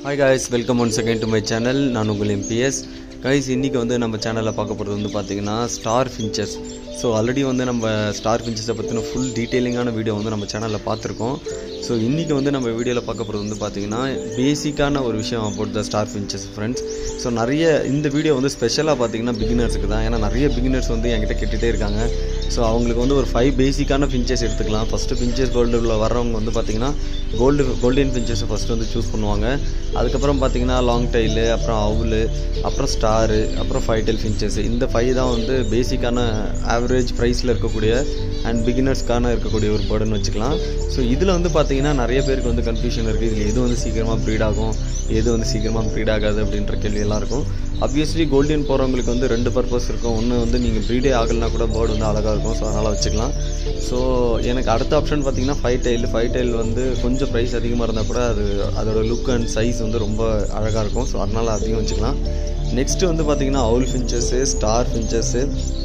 hi guys welcome one second to my channel நான் உங்கள் MBS guys இன்றைக்கி வந்து நம்ம சேனலில் பார்க்க போகிறது வந்து பார்த்தீங்கன்னா ஸ்டார் ஃபின்ச்சஸ் ஸோ ஆல்ரெடி வந்து நம்ம ஸ்டார் ஃபின்ச்சஸை பற்றின ஃபுல் டீட்டெயிலிங்கான வீடியோ வந்து நம்ம சேனலில் பார்த்துருக்கோம் ஸோ இன்றைக்கி வந்து நம்ம வீடியோவில் பார்க்க போகிறது வந்து பார்த்தீங்கன்னா பேசிக்கான ஒரு விஷயம் about the star finches friends so நிறைய இந்த வீடியோ வந்து ஸ்பெஷலாக பார்த்தீங்கன்னா பிகினர்ஸுக்கு தான் ஏன்னா நிறைய பிகினர்ஸ் வந்து என்கிட்ட கேட்டுகிட்டே இருக்காங்க ஸோ அவங்களுக்கு வந்து ஒரு ஃபைவ் பேசிக்கான ஃபின்ச்சஸ் எடுத்துக்கலாம் ஃபஸ்ட்டு ஃபின்ச்சஸ் கோல்டில் வர்றவங்க வந்து பார்த்தீங்கன்னா கோல்டு கோல்டன் ஃபின்ச்சஸை ஃபஸ்ட்டு வந்து சூஸ் பண்ணுவாங்க அதுக்கப்புறம் பார்த்தீங்கன்னா லாங் டைலு அப்புறம் அவுலு அப்புறம் ஸ்டாரு அப்புறம் ஃபைவ் டெல் ஃபின்ச்சஸ் இந்த ஃபைவ் தான் வந்து பேசிக்கான ஆவரேஜ் ப்ரைஸில் இருக்கக்கூடிய அண்ட் பிகினர்ஸ்க்கான இருக்கக்கூடிய ஒரு பேர்டுன்னு வச்சுக்கலாம் ஸோ இதில் வந்து பார்த்தீங்கன்னா நிறைய பேருக்கு வந்து கன்ஃபியூஷன் இருக்குது இதில் எது வந்து சீக்கிரமாக ப்ரீட் ஆகும் எது வந்து சீக்கிரமாக ப்ரீட் ஆகாது அப்படின்ற கேள்வியெல்லாம் இருக்கும் ஆப்வியஸ்லி கோல்டன் போகிறவங்களுக்கு வந்து ரெண்டு பர்பஸ் இருக்கும் ஒன்று வந்து நீங்கள் ப்ரீடே ஆகலைனா கூட பேர்டு வந்து அழகாக இருக்கும் ஸோ அதனால் வச்சுக்கலாம் ஸோ எனக்கு அடுத்த ஆப்ஷன் பார்த்தீங்கன்னா ஃபைவ் டைல் ஃபைவ் டைல் வந்து கொஞ்சம் ப்ரைஸ் அதிகமாக இருந்தால் கூட அது அதோட லுக் அண்ட் சைஸ் வந்து ரொம்ப அழகாக இருக்கும் ஸோ அதனால் அதிகம் வச்சுக்கலாம் நெக்ஸ்ட்டு வந்து பார்த்தீங்கன்னா அவுல் ஃபின்ச்சஸ்ஸு ஸ்டார் ஃபின்ச்சஸ்ஸு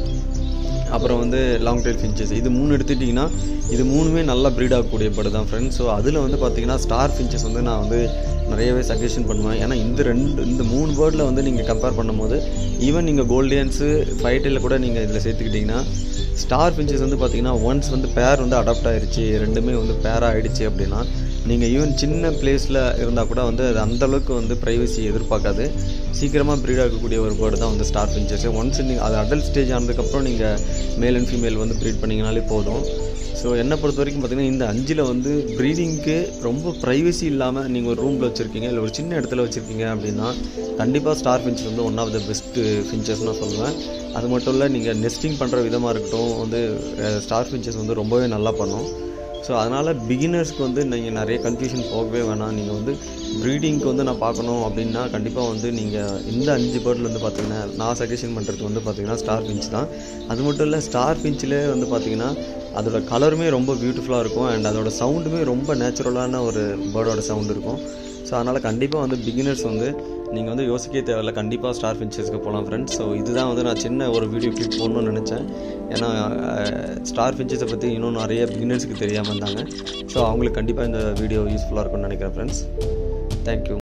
அப்புறம் வந்து லாங் டைல் ஃபின்ச்சஸ் இது மூணு எடுத்துட்டிங்கன்னா இது மூணுமே நல்லா ப்ரீட் ஆகக்கூடிய பேர்டு தான் ஃப்ரெண்ட்ஸ் ஸோ அதில் வந்து பார்த்தீங்கன்னா ஸ்டார் ஃபின்ச்சஸ் வந்து நான் வந்து நிறையவே சஜஷன் பண்ணுவேன் ஏன்னா இந்த ரெண்டு இந்த மூணு பேர்டில் வந்து நீங்கள் கம்பேர் பண்ணும்போது ஈவன் நீங்கள் கோல்டியன்ஸு ஃபைட்டில் கூட நீங்கள் இதில் சேர்த்துக்கிட்டிங்கன்னா ஸ்டார் ஃபின்ச்சஸ் வந்து பார்த்தீங்கன்னா ஒன்ஸ் வந்து பேர் வந்து அடாப்ட் ஆயிருச்சு ரெண்டுமே வந்து பேராக ஆயிடுச்சு அப்படின்னா நீங்கள் ஈவன் சின்ன பிளேஸில் இருந்தால் கூட வந்து அது அந்தளவுக்கு வந்து ப்ரைவசி எதிர்பார்க்காது சீக்கிரமாக ப்ரீட் ஆகக்கூடிய ஒரு பேர்டு தான் வந்து ஸ்டார் ஃபின்ச்சஸ் ஒன்ஸ் நீங்கள் அது அடல்ட் ஸ்டேஜ் ஆனதுக்கப்புறம் நீங்கள் மேல் அண்ட் ஃபீமேல் வந்து ப்ரீட் பண்ணிங்கனாலே போதும் ஸோ என்னை பொறுத்த வரைக்கும் பார்த்தீங்கன்னா இந்த அஞ்சில் வந்து ப்ரீடிங்க்கு ரொம்ப ப்ரைவசி இல்லாமல் நீங்கள் ஒரு ரூமில் வச்சுருக்கீங்க இல்லை ஒரு சின்ன இடத்துல வச்சுருக்கீங்க அப்படின்னா கண்டிப்பாக ஸ்டார் ஃபின்ச் வந்து one of the best finches நான் சொல்லுவேன் அது மட்டும் இல்லை நீங்கள் நெஸ்டிங் பண்ணுற விதமாக இருக்கட்டும் வந்து ஸ்டார் ஃபின்ச்சஸ் வந்து ரொம்பவே நல்லா பண்ணும் ஸோ அதனால் பிகினர்ஸ்க்கு வந்து நீங்கள் நிறைய கன்ஃபியூஷன் போகவே வேணாம் நீங்கள் வந்து ப்ரீடிங்க்கு வந்து நான் பார்க்கணும் அப்படின்னா கண்டிப்பாக வந்து நீங்கள் இந்த அஞ்சு பேர்டில் வந்து பார்த்தீங்கன்னா நான் சஜஷன் பண்ணுறது வந்து பார்த்தீங்கன்னா ஸ்டார் பிஞ்ச் தான் அது மட்டும் இல்லை ஸ்டார் பிஞ்சில் வந்து பார்த்தீங்கன்னா அதோட கலருமே ரொம்ப பியூட்டிஃபுல்லாக இருக்கும் அண்ட் அதோட சவுண்டுமே ரொம்ப நேச்சுரலான ஒரு பேர்டோட சவுண்ட் இருக்கும் ஸோ அதனால் கண்டிப்பாக வந்து பிகினர்ஸ் வந்து நீங்கள் வந்து யோசிக்கவே தேவையில்ல கண்டிப்பாக ஸ்டார் ஃபின்ச்சஸ்க்கு போகலாம் ஃப்ரெண்ட்ஸ் ஸோ இதுதான் வந்து நான் சின்ன ஒரு வீடியோ கிளிப் போடணும்னு நினச்சேன் ஏன்னா ஸ்டார் ஃபின்ச்சஸை பற்றி இன்னும் நிறைய பிகினர்ஸுக்கு தெரியாமல் இருந்தாங்க ஸோ அவங்களுக்கு கண்டிப்பாக இந்த வீடியோ யூஸ்ஃபுல்லாக இருக்கும்னு நினைக்கிறேன் ஃப்ரெண்ட்ஸ் தேங்க்யூ